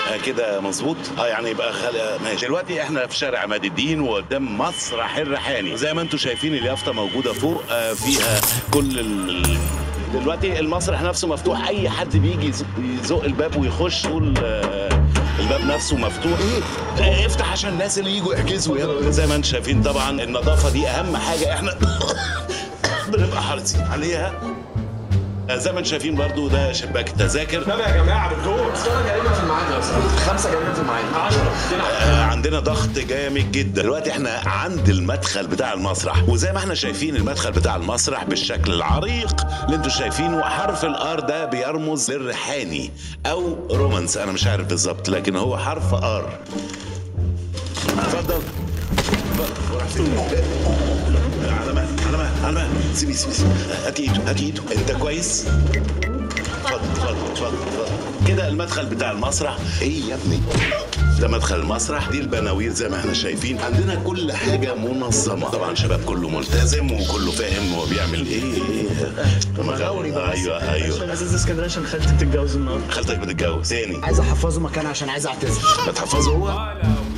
آه كده مظبوط اه يعني يبقى خل... ماشي دلوقتي احنا في شارع عماد الدين وقدام مسرح الريحاني زي ما انتم شايفين اليافطه موجوده فوق آه فيها كل ال... دلوقتي المسرح نفسه مفتوح اي حد بيجي يزق- يزق الباب ويخش يقول آه الباب نفسه مفتوح آه افتح عشان الناس اللي يجوا يحجزوا يلا. زي ما انتم شايفين طبعا النظافه دي اهم حاجه احنا بنبقى حريصين عليها آه زي ما انتم شايفين برضو ده شباك التذاكر طب يا جماعه بالدور كام جريمه في الميعاد يا استاذ خمسه جريمه في الميعاد 10 آه، عندنا ضغط جامد جدا دلوقتي احنا عند المدخل بتاع المسرح وزي ما احنا شايفين المدخل بتاع المسرح بالشكل العريق اللي انتوا شايفينه حرف الار ده بيرمز للريحاني او رومانس انا مش عارف بالظبط لكن هو حرف ار اتفضل اتفضل راح فين؟ على مهل على مهل على مهل سيبي سيبي سيبي. هات ايده هات ايده انت كويس؟ اتفضل اتفضل اتفضل اتفضل كده المدخل بتاع المسرح ايه يا ابني ده مدخل المسرح دي البناوير زي ما احنا شايفين عندنا كل حاجه منظمه طبعا شباب كله ملتزم وكله فاهم هو بيعمل ايه مغاوري بقى ايوه ايوه عشان اساس اسكندريه عشان خالتي بتتجوز النهارده خالتك بتتجوز تاني عايز احفظه مكان عشان عايز اعتذر ما تحفظه هو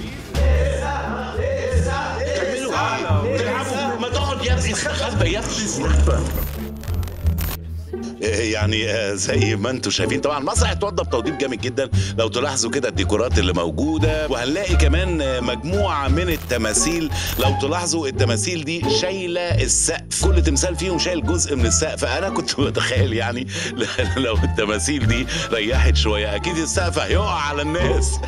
تعملوا ايه؟ تلعبوا ما تقعد يا ابني استخبى يا ابني استخبى يعني آه، زي ما انتم شايفين طبعا المسرح اتوضب توضيب جامد جدا لو تلاحظوا كده الديكورات اللي موجوده وهنلاقي كمان آه، مجموعه من التماثيل لو تلاحظوا التماثيل دي شايله السقف كل تمثال فيهم شايل جزء من السقف انا كنت متخيل يعني لو التماثيل دي ريحت شويه اكيد السقف هيقع على الناس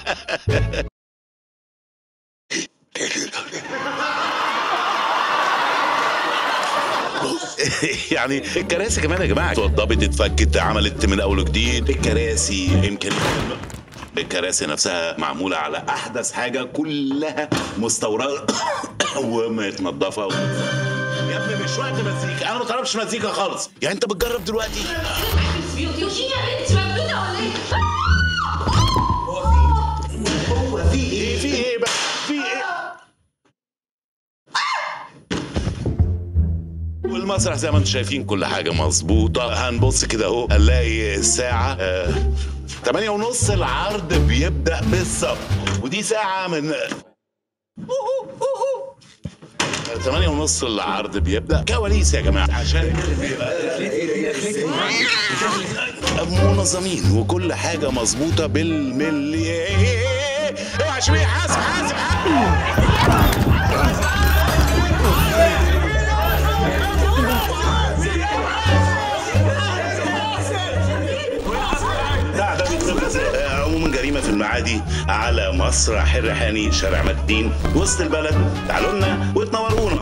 يعني الكراسي كمان يا جماعه اتوضبت اتفكت عملت من اول وجديد الكراسي يمكن الكراسي نفسها معموله على احدث حاجه كلها مستورده ومتنضفه يا ابني مش وقت مزيكا انا ما طلبش مزيكا خالص يعني انت بتجرب دلوقتي يوجينيا انت مجنونه ولا ايه؟ هو في ايه في ايه بقى في ايه والمسرح زي ما انتم شايفين كل حاجة مظبوطة هنبص كده اهو هنلاقي الساعة آه 8 ونص العرض بيبدأ بالظبط ودي ساعة من 8 ونص العرض بيبدأ كواليس يا جماعة عشان منظمين وكل حاجة مظبوطة بالملي اوعى شوية حاسب حاسب حاسب ده ده بيتنفذ. آه، عموما جريمه في المعادي على مسرح الريحاني شارع مدين وسط البلد تعالوا لنا وتنورونا